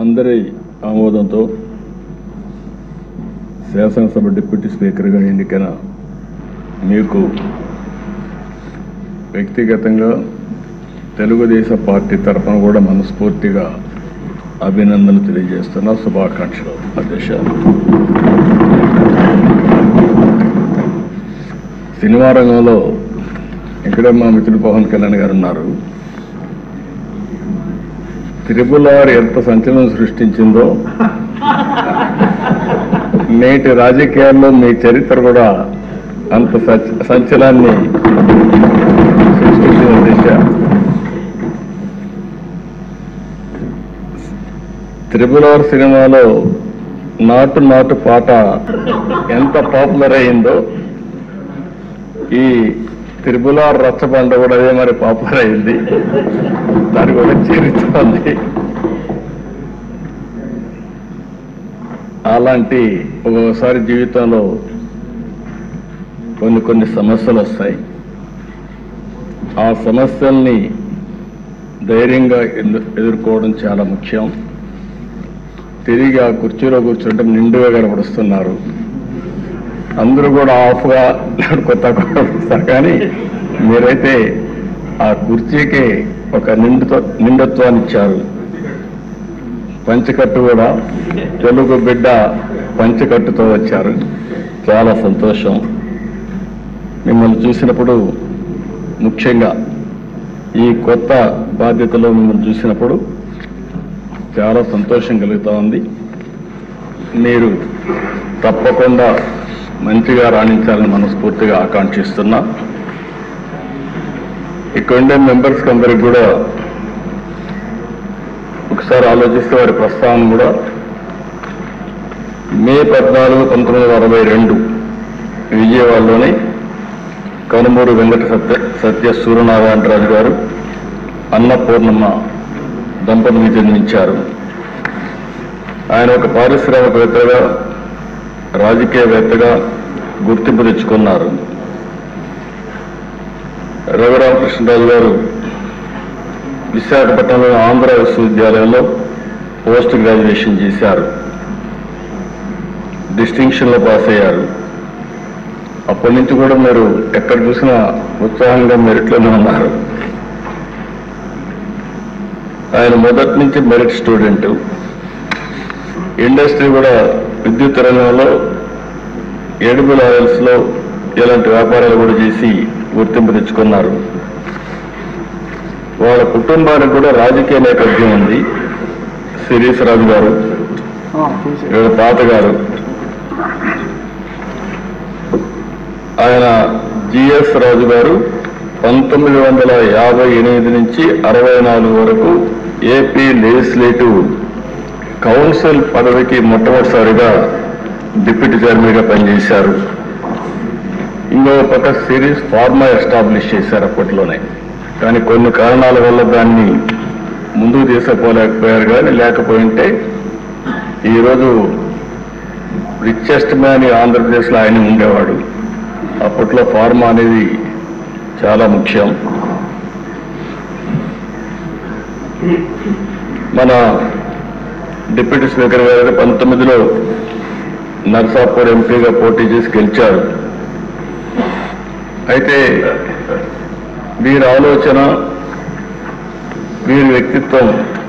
అందరి ఆమోదంతో శాసనసభ డిప్యూటీ స్పీకర్గా ఎన్నికైన మీకు వ్యక్తిగతంగా తెలుగుదేశం పార్టీ తరఫున కూడా మనస్ఫూర్తిగా అభినందనలు తెలియజేస్తున్నా శుభాకాంక్షలు అధ్యక్ష సినిమా రంగంలో ఇక్కడే మా మిత్రుడు పవన్ కళ్యాణ్ గారు ఉన్నారు త్రిపుల్ ఆర్ ఎంత సంచలనం సృష్టించిందో నేటి రాజకీయాల్లో మీ చరిత్ర కూడా అంత సచ్- సంచలనాన్ని సృష్టించిన దిశ త్రిపుల్ ఆర్ సినిమాలో నాటు నాటు పాట ఎంత పాపులర్ అయిందో ఈ త్రిపుల్ ఆర్ రచ్చబండ కూడా అదే మరి పాపులర్ అయింది దాని కూడా చరిత్ర ఉంది అలాంటి ఒక్కొక్కసారి జీవితంలో కొన్ని కొన్ని సమస్యలు వస్తాయి ఆ సమస్యల్ని ధైర్యంగా ఎదు- ఎదుర్కోవడం చాలా ముఖ్యం తిరిగి ఆ కుర్చీలో కూర్చుంటే నిండుగా కనపడుస్తున్నారు అందరూ కూడా ఆఫ్గా కొత్త కనపడుస్తారు కానీ మీరైతే ఆ కుర్చీకి ఒక నిండుతో నిండుత్వాన్ని ఇచ్చారు పంచకట్టు కూడా తెలుగు బిడ్డ పంచకట్టుతో వచ్చారు చాలా సంతోషం మిమ్మల్ని చూసినప్పుడు ముఖ్యంగా ఈ కొత్త బాధ్యతలో మిమ్మల్ని చూసినప్పుడు చాలా సంతోషం కలుగుతూ ఉంది మీరు తప్పకుండా మంచిగా రాణించాలని మనస్ఫూర్తిగా ఆకాంక్షిస్తున్నా ఇక్కడ ఉండే మెంబర్స్కి అందరికి కూడా ఒకసారి ఆలోచిస్తే వారి ప్రస్తావన కూడా మే పద్నాలుగు పంతొమ్మిది వందల అరవై రెండు విజయవాడలోని కనుమూరు వెంకట సత్య సత్య సూర్యనారాయణరాజు గారు అన్నపూర్ణమ్మ దంపతులు జన్మించారు ఆయన ఒక పారిశ్రామికవేత్తగా రాజకీయవేత్తగా గుర్తింపు తెచ్చుకున్నారు రఘురామకృష్ణరాజు గారు విశాఖపట్నంలోని ఆంధ్ర విశ్వవిద్యాలయంలో పోస్ట్ గ్రాడ్యుయేషన్ చేశారు డిస్టింక్షన్లో పాస్ అయ్యారు అప్పటి నుంచి కూడా మీరు ఎక్కడ చూసినా ఉత్సాహంగా మెరిట్లోనే ఉన్నారు ఆయన మొదటి నుంచి మెరిట్ స్టూడెంట్ ఇండస్ట్రీ కూడా విద్యుత్ రంగంలో ఎడిబుల్ ఆయిల్స్ లో ఇలాంటి వ్యాపారాలు కూడా చేసి గుర్తింపు తెచ్చుకున్నారు వాళ్ళ కుటుంబానికి కూడా రాజకీయ నేపథ్యం ఉంది శిరీష్ రాజు గారు వీళ్ళ తాతగారు ఆయన జిఎస్ రాజు గారు పంతొమ్మిది వందల యాభై ఎనిమిది నుంచి అరవై నాలుగు వరకు ఏపీ లెజిస్లేటివ్ కౌన్సిల్ పదవికి మొట్టమొదటిసారిగా డిప్యూటీ చైర్మన్గా పనిచేశారు ఇంకో పక్క సిరీస్ ఫార్మా ఎస్టాబ్లిష్ చేశారు అప్పట్లోనే కానీ కొన్ని కారణాల వల్ల దాన్ని ముందుకు తీసుకుపోలేకపోయారు కానీ లేకపోయింటే ఈరోజు రిచెస్ట్ మ్యాన్ ఆంధ్రప్రదేశ్లో ఆయన ఉండేవాడు అప్పట్లో ఫార్మా అనేది చాలా ముఖ్యం మన డిప్యూటీ స్పీకర్ గారు పంతొమ్మిదిలో నర్సాపూర్ ఎంపీగా పోటీ చేసి గెలిచారు అయితే వీరి ఆలోచన వీరి వ్యక్తిత్వం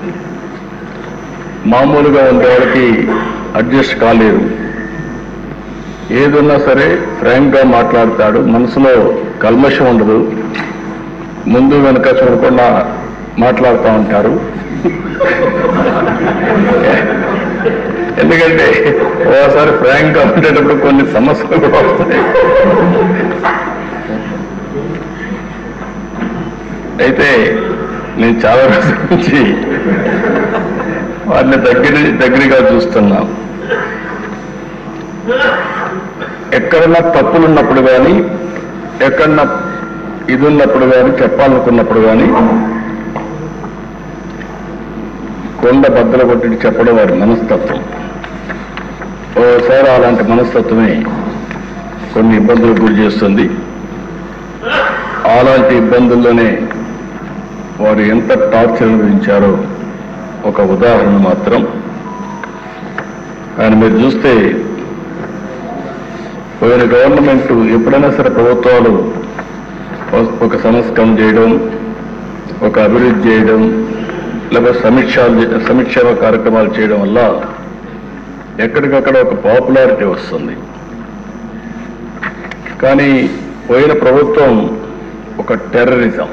మామూలుగా ఉండే వాళ్ళకి అడ్జస్ట్ కాలేరు ఏదున్నా సరే ఫ్రాంక్ గా మాట్లాడతాడు మనసులో కల్మషం ఉండదు ముందు వెనుక చూడకుండా మాట్లాడుతూ ఉంటారు ఎందుకంటే ఓసారి ఫ్రాంక్ గా ఉండేటప్పుడు కొన్ని సమస్యలు కూడా వస్తాయి అయితే నేను చాలా రోజుల నుంచి వారిని దగ్గర దగ్గరగా చూస్తున్నా ఎక్కడన్నా తప్పులు ఉన్నప్పుడు కానీ ఎక్కడన్నా ఇది ఉన్నప్పుడు కానీ చెప్పాలనుకున్నప్పుడు కానీ కొండ బద్దలు కొట్టి చెప్పడం వారి మనస్తత్వం ఓసారి అలాంటి మనస్తత్వమే కొన్ని ఇబ్బందులకు గురి చేస్తుంది అలాంటి ఇబ్బందుల్లోనే వారు ఎంత టార్చర్ అనుభవించారో ఒక ఉదాహరణ మాత్రం ఆయన మీరు చూస్తే పోయిన గవర్నమెంట్ ఎప్పుడైనా సరే ప్రభుత్వాలు ఒక- ఒక సంస్కరణ చేయడం ఒక అభివృద్ధి చేయడం లేకపోతే సమీక్షాలు చే- సంక్షేమ కార్యక్రమాలు చేయడం వల్ల ఎక్కడికక్కడ ఒక పాపులారిటీ వస్తుంది కానీ పోయిన ప్రభుత్వం ఒక టెర్రరిజం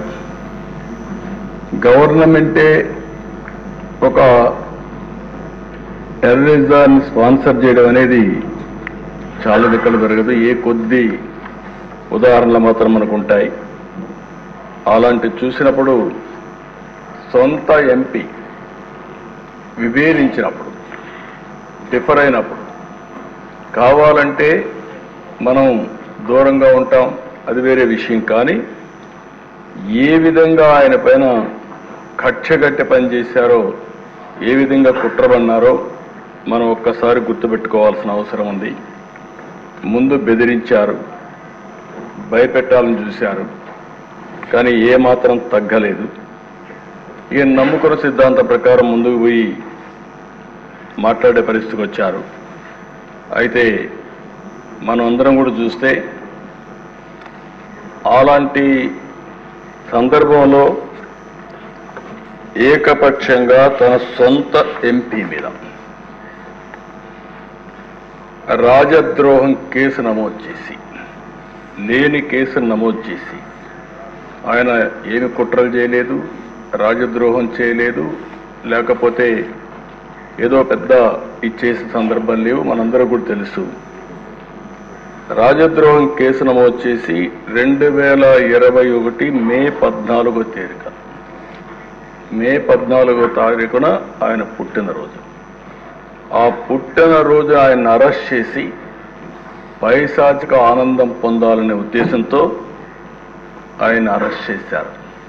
గవర్నమెంటే ఒక టెర్రరిజాన్ని స్పాన్సర్ చేయడం అనేది చాలా దిక్కలు జరగదు ఏ కొద్ది ఉదాహరణలు మాత్రం మనకు ఉంటాయి అలాంటి చూసినప్పుడు సొంత ఎంపీ విభేదించినప్పుడు డిఫర్ అయినప్పుడు కావాలంటే మనం దూరంగా ఉంటాం అది వేరే విషయం కానీ ఏ విధంగా ఆయన పైన కక్షగట్టి పనిచేశారో ఏ విధంగా కుట్రబన్నారో మనం ఒక్కసారి గుర్తుపెట్టుకోవాల్సిన అవసరం ఉంది ముందు బెదిరించారు భయపెట్టాలని చూశారు కానీ ఏ మాత్రం తగ్గలేదు ఈయన నమ్ముకున్న సిద్ధాంతం ప్రకారం ముందుకు పోయి మాట్లాడే పరిస్థితికి వచ్చారు అయితే మనం అందరం కూడా చూస్తే అలాంటి సందర్భంలో ఏకపక్షంగా తన సొంత ఎంపీ మీద రాజద్రోహం కేసు నమోదు చేసి లేని కేసును నమోదు చేసి ఆయన ఏమి కుట్రలు చేయలేదు రాజద్రోహం చేయలేదు లేకపోతే ఏదో పెద్ద ఇచ్చేసిన సందర్భం లేవు మనందరూ కూడా తెలుసు రాజద్రోహం కేసు నమోదు చేసి రెండు వేల ఇరవై ఒకటి మే పద్నాలుగో తేదీన మే పద్నాలుగో తారీఖున ఆయన పుట్టినరోజు ఆ పుట్టినరోజు ఆయన అరెస్ట్ చేసి పైశాచిక ఆనందం పొందాలనే ఉద్దేశంతో ఆయన అరెస్ట్ చేశారు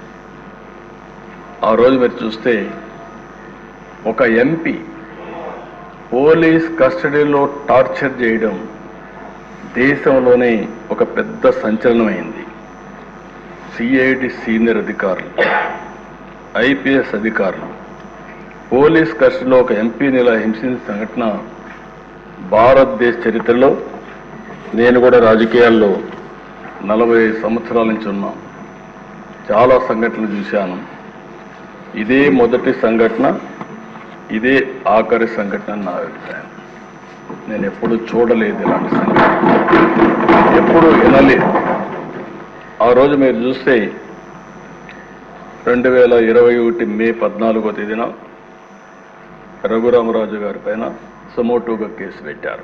ఆ రోజు మీరు చూస్తే ఒక ఎంపీ పోలీస్ కస్టడీలో టార్చర్ చేయడం దేశంలోనే ఒక పెద్ద సంచలనమైంది సిఐడి సీనియర్ అధికారులు ఐపీఎస్ అధికారులు పోలీస్ కస్టడీలో ఒక ఎంపీని ఇలా హింసించిన సంఘటన భారతదేశ చరిత్రలో నేను కూడా రాజకీయాల్లో నలభై సంవత్సరాల నుంచి ఉన్నా చాలా సంఘటనలు చూశాను ఇదే మొదటి సంఘటన ఇదే ఆఖరి సంఘటన అని నా అభిప్రాయం నేను ఎప్పుడు చూడలేదు ఇలాంటి సంఘటన ఎప్పుడు వినలేదు ఆ రోజు మీరు చూస్తే రెండు వేల ఇరవై ఒకటి మే పద్నాలుగో తేదీన రఘురామరాజు గారి పైన సుమోటోగా కేసు పెట్టారు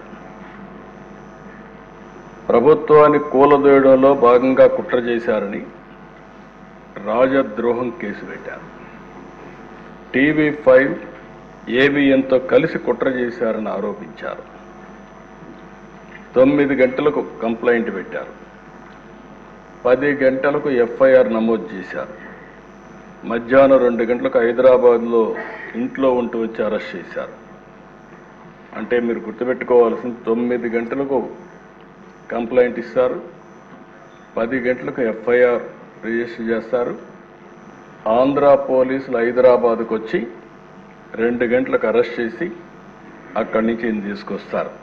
ప్రభుత్వాన్ని కూలదోయడంలో భాగంగా కుట్ర చేశారని రాజద్రోహం కేసు పెట్టారు టీవీ ఫైవ్ ఏబిఎన్తో కలిసి కుట్ర చేశారని ఆరోపించారు తొమ్మిది గంటలకు కంప్లైంట్ పెట్టారు పది గంటలకు ఎఫ్ఐఆర్ నమోదు చేశారు మధ్యాహ్నం రెండు గంటలకు హైదరాబాద్లో ఇంట్లో ఉంటూ వచ్చి అరెస్ట్ చేశారు అంటే మీరు గుర్తుపెట్టుకోవాల్సింది తొమ్మిది గంటలకు కంప్లైంట్ ఇస్తారు పది గంటలకు ఎఫ్ఐఆర్ రిజిస్టర్ చేస్తారు ఆంధ్ర పోలీసులు హైదరాబాద్కు వచ్చి రెండు గంటలకు అరెస్ట్ చేసి అక్కడి నుంచి ఈయన తీసుకొస్తారు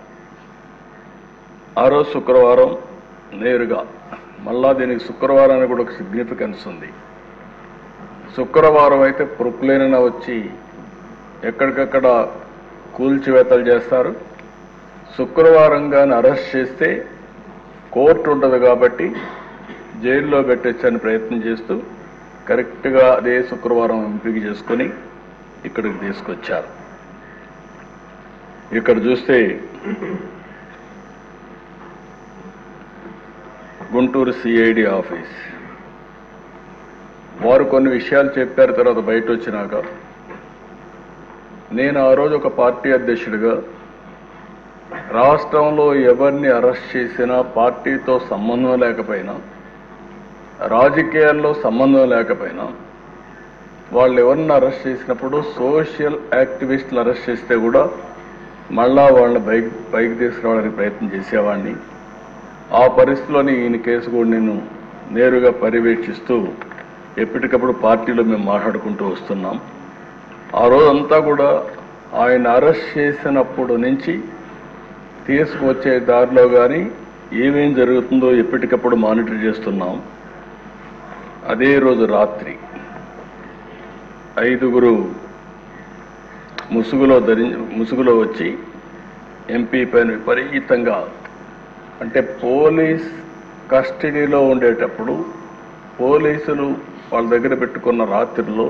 ఆ రోజు శుక్రవారం నేరుగా మళ్ళా దీనికి శుక్రవారానికి కూడా ఒక సిగ్నిఫికెన్స్ ఉంది శుక్రవారం అయితే ప్రొక్లేన వచ్చి ఎక్కడికక్కడ కూల్చివేతలు చేస్తారు శుక్రవారం కానీ అరెస్ట్ చేస్తే కోర్టు ఉండదు కాబట్టి జైల్లో పెట్టొచ్చని ప్రయత్నం చేస్తూ కరెక్ట్గా అదే శుక్రవారం ఎంపిక చేసుకొని ఇక్కడికి తీసుకొచ్చారు ఇక్కడ చూస్తే గుంటూరు సిఐడి ఆఫీస్ వారు కొన్ని విషయాలు చెప్పారు తర్వాత బయట వచ్చినాక నేను ఆ రోజు ఒక పార్టీ అధ్యక్షుడిగా రాష్ట్రంలో ఎవరిని అరెస్ట్ చేసినా పార్టీతో సంబంధం లేకపోయినా రాజకీయాల్లో సంబంధం లేకపోయినా వాళ్ళు ఎవరిని అరెస్ట్ చేసినప్పుడు సోషల్ యాక్టివిస్టులు అరెస్ట్ చేస్తే కూడా మళ్ళా వాళ్ళని బైక్ బైక్ తీసుకురావడానికి ప్రయత్నం చేసేవాడిని ఆ పరిస్థితిలోని ఈయన కేసు కూడా నేను నేరుగా పర్యవేక్షిస్తూ ఎప్పటికప్పుడు పార్టీలో మేము మాట్లాడుకుంటూ వస్తున్నాం ఆ రోజంతా కూడా ఆయన అరెస్ట్ చేసినప్పుడు నుంచి తీసుకువచ్చే దారిలో కానీ ఏమేం జరుగుతుందో ఎప్పటికప్పుడు మానిటర్ చేస్తున్నాం అదే రోజు రాత్రి ఐదుగురు ముసుగులో ధరి ముసుగులో వచ్చి ఎంపీ పైన విపరీతంగా అంటే పోలీస్ కస్టడీలో ఉండేటప్పుడు పోలీసులు వాళ్ళ దగ్గర పెట్టుకున్న రాత్రిలో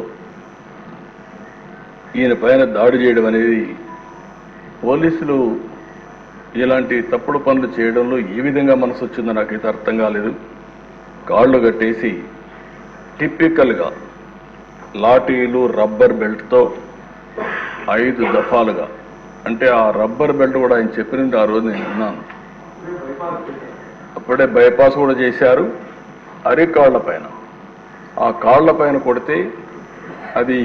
ఈయన పైన దాడి చేయడం అనేది పోలీసులు ఇలాంటి తప్పుడు పనులు చేయడంలో ఏ విధంగా మనసు వచ్చిందో నాకైతే అర్థం కాలేదు కాళ్ళు కట్టేసి టిపికల్గా లాఠీలు రబ్బర్ బెల్ట్తో ఐదు దఫాలుగా అంటే ఆ రబ్బర్ బెల్ట్ కూడా ఆయన చెప్పినట్టు ఆ రోజు నేను విన్నాను అప్పుడే బైపాస్ కూడా చేశారు అరికాళ్ల పైన ఆ కాళ్ల పైన కొడితే అది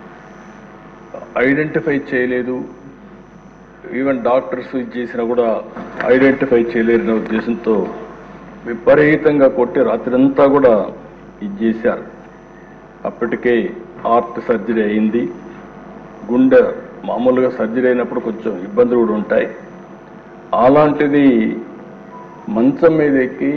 ఐడెంటిఫై చేయలేదు ఈవెన్ డాక్టర్స్ ఇది చేసినా కూడా ఐడెంటిఫై చేయలేరనే ఉద్దేశంతో విపరీతంగా కొట్టి రాత్రంతా కూడా ఇది చేశారు అప్పటికే హార్ట్ సర్జరీ అయింది గుండె మామూలుగా సర్జరీ అయినప్పుడు కొంచెం ఇబ్బందులు కూడా ఉంటాయి అలాంటిది మంచం మీద ఎక్కి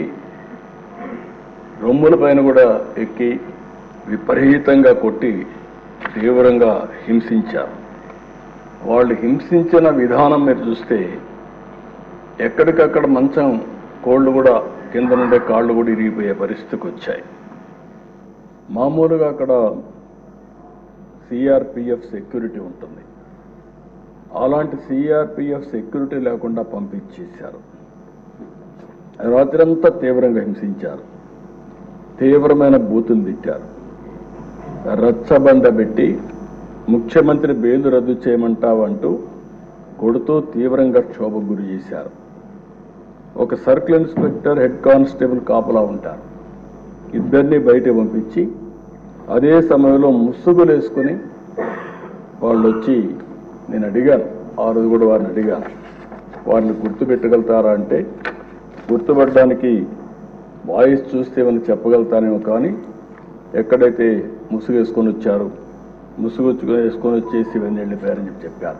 రొమ్ముల పైన కూడా ఎక్కి విపరీతంగా కొట్టి తీవ్రంగా హింసించారు వాళ్ళు హింసించిన విధానం మీరు చూస్తే ఎక్కడికక్కడ మంచం కోళ్ళు కూడా కింద నుండే కాళ్ళు కూడా ఇరిగిపోయే పరిస్థితికి వచ్చాయి మామూలుగా అక్కడ సిఆర్పిఎఫ్ సెక్యూరిటీ ఉంటుంది అలాంటి సిఆర్పిఎఫ్ సెక్యూరిటీ లేకుండా పంపించేశారు రాత్రంతా తీవ్రంగా హింసించారు తీవ్రమైన బూతులు తిట్టారు రచ్చబండ పెట్టి ముఖ్యమంత్రి బెయిల్ రద్దు చేయమంటావు అంటూ కొడుతూ తీవ్రంగా క్షోభకు గురి చేశారు ఒక సర్కిల్ ఇన్స్పెక్టర్ హెడ్ కానిస్టేబుల్ కాపలా ఉంటారు ఇద్దరిని బయట పంపించి అదే సమయంలో ముసుగులు వేసుకుని వాళ్ళు వచ్చి నేను అడిగాను ఆ రోజు కూడా వారిని అడిగాను వారిని గుర్తుపెట్టగలుగుతారా అంటే గుర్తుపడడానికి వాయిస్ చూస్తే ఏమైనా చెప్పగలుగుతానేమో కానీ ఎక్కడైతే ముసుగు వేసుకొని వచ్చారు ముసుగు వచ్చి- వేసుకొని వచ్చేసి ఇవన్నీ వెళ్ళిపోయారని చెప్పి చెప్పారు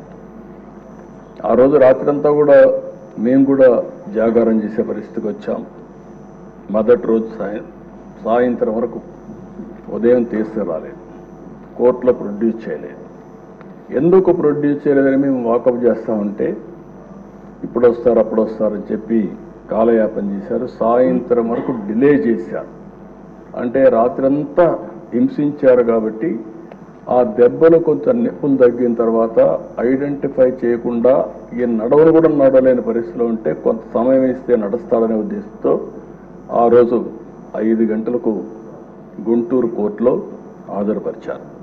ఆ రోజు రాత్రంతా కూడా మేము కూడా జాగారం చేసే పరిస్థితికి వచ్చాం మొదటి రోజు సాయం సాయంత్రం వరకు ఉదయం తీసుకురాలేదు కోర్టులో ప్రొడ్యూస్ చేయలేదు ఎందుకు ప్రొడ్యూస్ చేయలేదని మేము వాకప్ చేస్తామంటే ఇప్పుడు వస్తారు అప్పుడు వస్తారు అని చెప్పి కాలయాపన చేశారు సాయంత్రం వరకు డిలే చేశారు అంటే రాత్రంతా హింసించారు కాబట్టి ఆ దెబ్బలు కొంత నొప్పులు తగ్గిన తర్వాత ఐడెంటిఫై చేయకుండా ఈ నడవను కూడా నడవలేని పరిస్థితిలో ఉంటే కొంత సమయం ఇస్తే నడుస్తాడనే ఉద్దేశంతో ఆ రోజు ఐదు గంటలకు గుంటూరు కోర్టులో హాజరుపరిచారు